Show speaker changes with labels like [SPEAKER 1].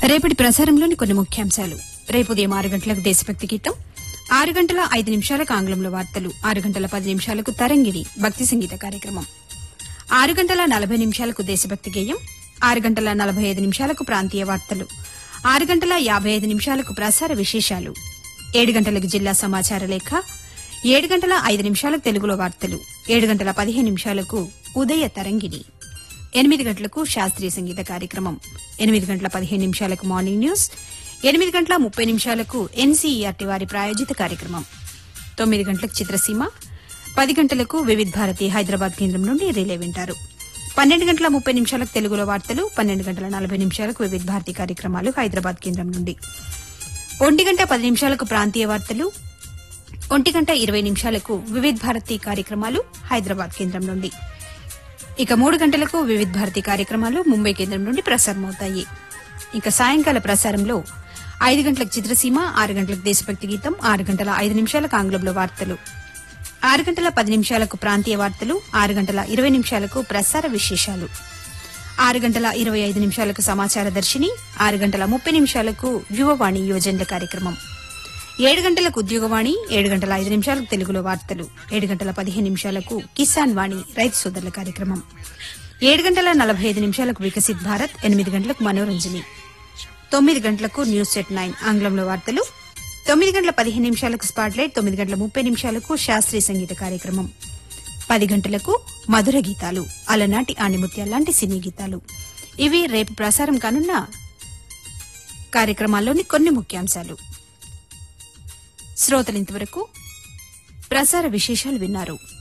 [SPEAKER 1] రేపటి ప్రసారంలోని కొన్ని ముఖ్యాంశాలు రేపు ఉదయం ఆరు గంటలకు దేశభక్తి గీతం ఆరు గంటల ఐదు నిమిషాలకు ఆంగ్లంలో వార్తలు ఆరు గంటల పది నిమిషాలకు తరంగిణి భక్తి సంగీత కార్యక్రమం ఆరు గంటల నలభై నిమిషాలకు దేశభక్తి గేయం ఆరు గంటల నలభై ఐదు నిమిషాలకు ప్రాంతీయ వార్తలు ఆరు గంటల యాభై ఐదు నిమిషాలకు ప్రసార విశేషాలు ఏడు గంటలకు జిల్లా సమాచార లేఖ ఏడు గంటల ఐదు నిమిషాలకు తెలుగులో వార్తలు ఏడు గంటల పదిహేను నిమిషాలకు ఉదయ తరంగిణి ఎనిమిది గంటలకు శాస్త్రీయ సంగీత కార్యక్రమం ఎనిమిది గంటల పదిహేను నిమిషాలకు మార్నింగ్ న్యూస్ ఎనిమిది గంటల ముప్పై నిమిషాలకు ఎన్సీఈఆర్టీ వారి ప్రాయోజిత కార్యక్రమం తొమ్మిది గంటలకు చిత్రసీమ పది గంటలకు వివిధ్ భారతి హైదరాబాద్ కేంద్రం నుండి రిలే వింటారు పన్నెండు గంటల ముప్పై నిమిషాలకు తెలుగులో వార్తలు పన్నెండు గంటల నలభై నిమిషాలకు వివిధ్ భారతి కార్యక్రమాలు హైదరాబాద్ కేంద్రం నుండి ఒంటి గంట పది నిమిషాలకు ప్రాంతీయ వార్తలు ఒంటి గంట ఇరవై నిమిషాలకు వివిధ్ భారతి కార్యక్రమాలు హైదరాబాద్ కేంద్రం నుండి ఇక మూడు గంటలకు వివిధ్ భారతి కార్యక్రమాలు ముంబై కేంద్రం నుండి ప్రసారమవుతాయి ఇక సాయంకాల ప్రసారంలో ఐదు గంటలకు చిత్రసీమ ఆరు గంటలకు దేశభక్తి గీతం ఆరు గంటల ఐదు నిమిషాలకు ఆంగ్లంలో వార్తలు ఆరు గంటల పది నిమిషాలకు ప్రాంతీయ వార్తలు ఆరు గంటల ఇరవై నిమిషాలకు ప్రసార విశేషాలు ఆరు గంటల ఇరవై ఐదు నిమిషాలకు సమాచార దర్శిని ఆరు గంటల ముప్పై నిమిషాలకు యువవాణి యువజనుల కార్యక్రమం ఏడు గంటలకు ఉద్యోగవాణి ఏడు గంటల ఐదు నిమిషాలకు తెలుగులో వార్తలు ఏడు గంటల పదిహేను నిమిషాలకు కిసాన్ వాణి రైతు సోదరుల కార్యక్రమం ఏడు గంటల నలభై ఐదు నిమిషాలకు వికసిత్ భారత్ ఎనిమిది గంటలకు మనోరంజని తొమ్మిది గంటలకు న్యూస్ సెట్ నైన్ ఆంగ్లంలో వార్తలు తొమ్మిది గంటల పదిహేను నిమిషాలకు స్పాట్లైట్ తొమ్మిది గంటల ముప్పై నిమిషాలకు శాస్త్రీయ సంగీత కార్యక్రమం పది గంటలకు మధుర గీతాలు అలనాటి ఆణిముత్యాలాంటి సినీ గీతాలు ఇవి రేపు ప్రసారం కానున్న కార్యక్రమాల్లోని కొన్ని ముఖ్యాంశాలు శ్రోతలు ఇంతవరకు ప్రసార విశేషాలు విన్నారు